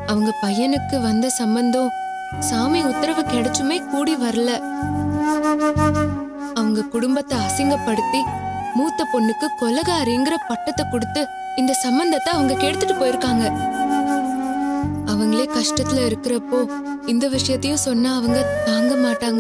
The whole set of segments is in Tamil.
அவங்க பையனுக்கு வந்த சம்பந்தம் சாமி உத்தரவு கிடைச்சுமே கூடி வரல அவங்க குடும்பத்தை அசிங்கப்படுத்தி மூத்த பொண்ணுக்கு கொலகாரிங்கிற பட்டத்தை கொடுத்து இந்த சம்பந்தத்தை அவங்க கெடுத்துட்டு போயிருக்காங்க அவங்களே கஷ்டத்துல இருக்கிறப்போ இந்த விஷயத்தையும் சொன்னா அவங்க தாங்க மாட்டாங்க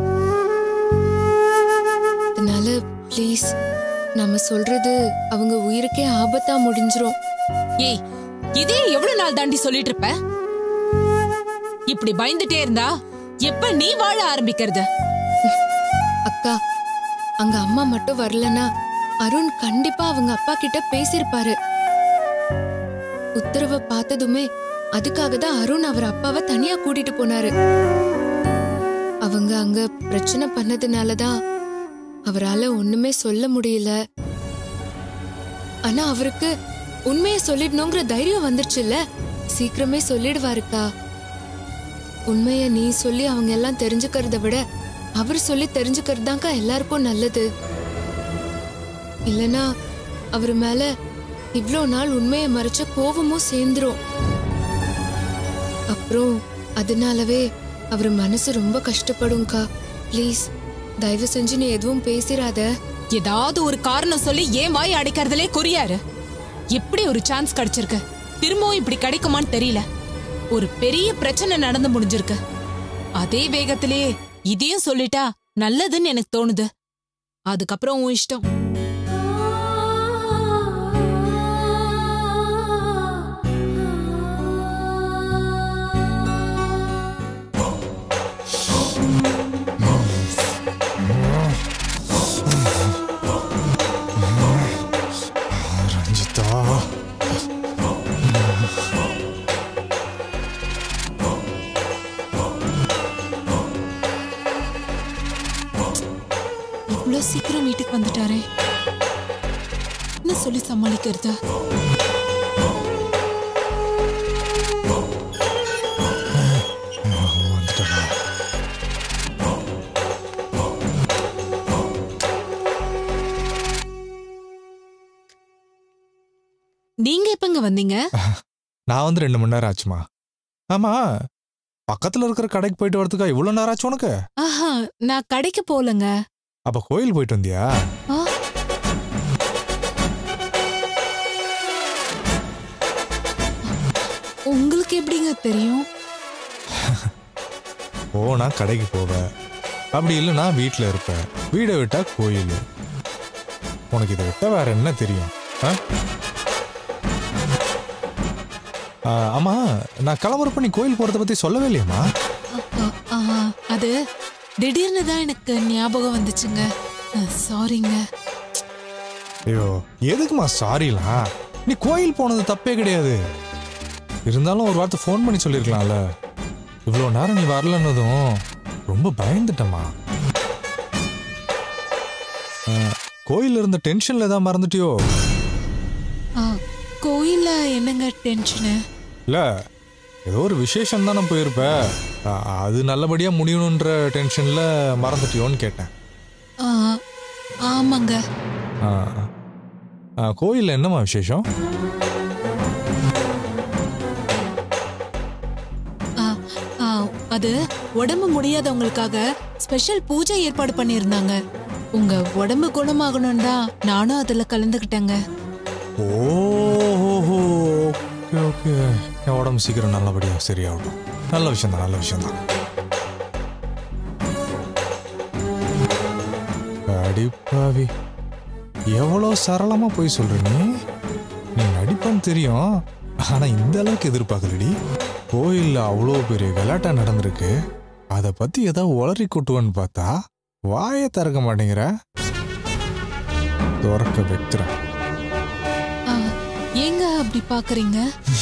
அதனால ப்ளீஸ் நம்ம சொல்றது அவங்க உயிருக்கே ஆபத்தா முடிஞ்சிரும் ஏய் இதே எவ்வளவு நாள் தாண்டி சொல்லிட்டு இருப்ப இப்படி பயந்துட்டே இருந்தா எப்ப நீ வாழ ஆரம்பிக்கிறது அக்கா அங்க அம்மா மட்டும் வரலனா அருண் கண்டிப்பா அவங்க அப்பா கிட்ட பேசியிருப்பாரு உத்தரவை பார்த்ததுமே அதுக்காக தான் அருண் அவர் அப்பாவை தனியா கூட்டிட்டு போனாரு அவங்க அங்க பிரச்சனை பண்ணதுனால தான் அவரால ஒண்ணுமே சொல்ல முடியல ஆனா அவருக்கு உண்மையை சொல்லிடணுங்கிற தைரியம் வந்துருச்சுல்ல சீக்கிரமே சொல்லிடுவாருக்கா உண்மைய நீ சொல்லி அவங்க எல்லாம் தெரிஞ்சுக்கிறத விட அவர் சொல்லி தெரிஞ்சுக்கிறது தான்க்கா எல்லாருக்கும் நல்லது இல்லனா அவர் மேல இவ்ளோ நாள் உண்மையை மறைச்ச கோவமும் சேர்ந்துரும் அப்புறம் அதனாலவே அவர் மனசு ரொம்ப கஷ்டப்படும்க்கா ப்ளீஸ் தயவு செஞ்சு நீ எதுவும் பேசிராத ஏதாவது ஒரு காரணம் சொல்லி ஏன் வாய் அடைக்கிறதுலே குறியாரு எப்படி ஒரு சான்ஸ் கிடைச்சிருக்கு திரும்பவும் இப்படி கிடைக்குமான்னு தெரியல ஒரு பெரிய பிரச்சனை நடந்து முடிஞ்சிருக்கு அதே வேகத்திலேயே இதையும் சொல்லிட்டா நல்லதுன்னு எனக்கு தோணுது அதுக்கப்புறம் உன் இஷ்டம் ரஞ்சிதா இவ்வளவு சீக்கிரம் வீட்டுக்கு வந்துட்டாரே என்ன சொல்லி சமாளிக்கிறது வந்துட்டா நீங்க எப்பங்க வந்தீங்க நான் வந்து ரெண்டு மணி நேரம் ஆச்சுமா ஆமா பக்கத்துல இருக்கிற கடைக்கு போயிட்டு வரதுக்கா இவ்வளவு நேரம் ஆச்சு உனக்கு ஆஹா நான் கடைக்கு போலங்க அப்ப கோயில் போயிட்டு வந்தியா ஆ, உங்களுக்கு எப்படிங்க தெரியும் போனா கடைக்கு போவ அப்படி இல்லைன்னா வீட்டில் இருப்ப வீடை விட்டா கோயில் உனக்கு இதை விட்டா வேற என்ன தெரியும் ஆ? ஆ, ஆமா நான் கிளம்புறப்ப நீ கோயில் போறத பத்தி சொல்லவே இல்லையம்மா ஆ, ஆ, அது திடீர்னு தான் எனக்கு ஞாபகம் வந்துச்சுங்க சாரிங்க ஐயோ எதுக்குமா சாரிலாம் நீ கோயில் போனது தப்பே கிடையாது இருந்தாலும் ஒரு வார்த்தை ஃபோன் பண்ணி சொல்லியிருக்கலாம்ல இவ்வளோ நேரம் நீ வரலன்னதும் ரொம்ப பயந்துட்டம்மா ஆ, கோயில்ல இருந்த டென்ஷன்ல ஏதாவது மறந்துட்டியோ கோயில்ல என்னங்க டென்ஷனு இல்ல ஏதோ ஒரு விசேஷம் தானே போயிருப்ப ஆ, அது நல்லபடியா முடியணுன்ற டென்ஷன்ல மறந்துட்டியோன்னு கேட்டேன் ஆ, ஆமாங்க ஆ, ஆ, கோயில்ல என்னம்மா விசேஷம் ஆ, ஆ, அது உடம்பு முடியாதவங்களுக்காக ஸ்பெஷல் பூஜை ஏற்பாடு பண்ணியிருந்தாங்க உங்க உடம்பு குணமாகணும் தான் நானும் அதுல கலந்துக்கிட்டேங்க ஓஹோ ஓகே ஓகே என் உடம்பு சீக்கிரம் நல்லபடியா சரியாகட்டும் நல்ல விஷயம் தான் நல்ல விஷயம் தான் அடிப்பாவி எவ்வளோ சரளமா போய் சொல்ற நீ நீ நடிப்பான்னு தெரியும் ஆனா இந்த அளவுக்கு எதிர்பார்க்கலடி கோயில்ல அவ்வளோ பெரிய கலாட்டா நடந்திருக்கு அதை பத்தி ஏதாவது உளறி கொட்டுவான்னு பார்த்தா வாயை திறக்க மாட்டேங்கிற துறக்க வைக்கிறேன் ஆ, ஏங்க அப்படி பாக்குறீங்க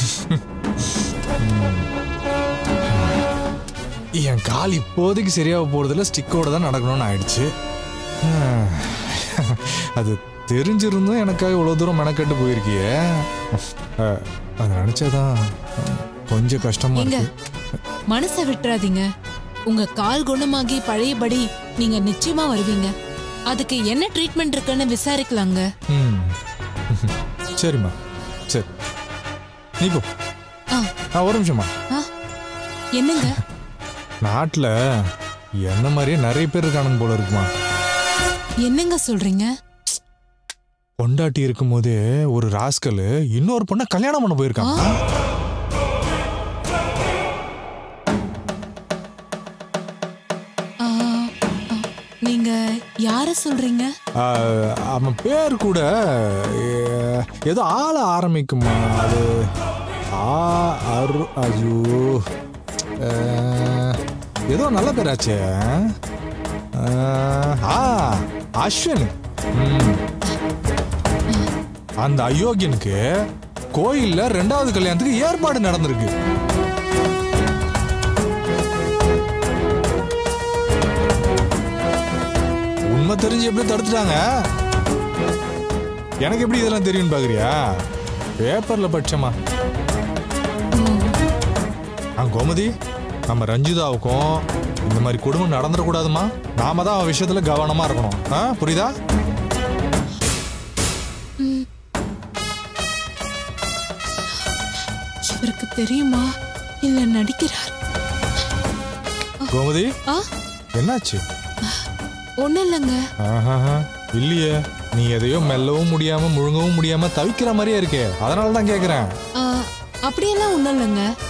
என் கால் இப்போதைக்கு சரியாக போறதுல ஸ்டிக்கோட தான் நடக்கணும்னு ஆயிடுச்சு ஆஹ், அது தெரிஞ்சிருந்தும் எனக்காக இவ்வளோ தூரம் மெனக்கட்டு போயிருக்கியே ஆஹ், அது நினச்சாதான் கொஞ்சம் கஷ்டமா ஏங்க இருக்கு மனசை விட்டுறாதீங்க உங்க கால் குணமாகி பழையபடி நீங்க நிச்சயமா வருவீங்க அதுக்கு என்ன ட்ரீட்மெண்ட் இருக்குன்னு விசாரிக்கலாங்க ம் சரிம்மா சரி நீ போ ஆ ஆ ஆ ஒரு நிமிஷமா ஆ, என்னங்க நாட்டில் என்ன மாதிரியே நிறைய பேர் இருக்கானுங்க போல இருக்குமா என்னங்க சொல்றீங்க பொண்டாட்டி இருக்கும்போதே ஒரு ராஸ்கல் இன்னொரு பொண்ணை கல்யாணம் பண்ண போயிருக்காங்க ஆ, ஆ, நீங்க யார சொல்றீங்க ஆ, அவன் பேர் கூட ஏ, ஏதோ ஆள ஆரம்பிக்குமா அது ஆ அரு ஐயோ ஆ, ஏதோ நல்ல பேராச்சே ஆ, ஆ அஸ்வின் ம். அந்த அயோக்கியனுக்கு கோயில்ல ரெண்டாவது கல்யாணத்துக்கு ஏற்பாடு நடந்திருக்கு உண்மை தெரிஞ்சு எப்படி தடுத்துட்டாங்க எனக்கு எப்படி இதெல்லாம் தெரியும்னு பாக்குறியா பேப்பர்ல படிச்சமா ஆ கோமதி நம்ம ரஞ்சிதாவுக்கும் இந்த மாதிரி குடும்பம் நடந்துடக்கூடாதுமா நாம தான் அவன் விஷயத்துல கவனமா இருக்கணும் ஆ புரியுதா இவருக்கு தெரியுமா இல்ல நடிக்கிறார் கோமதி ஆ என்னாச்சு ஒண்ணும் இல்லைங்க ஆஹாஹா. இல்லையே நீ எதையோ மெல்லவும் முடியாம முழுங்கவும் முடியாம தவிக்கிற மாதிரியே இருக்கே அதனால தான் கேக்குறேன் ஆ, அப்படியெல்லாம் ஒண்ணும் இல்லைங்க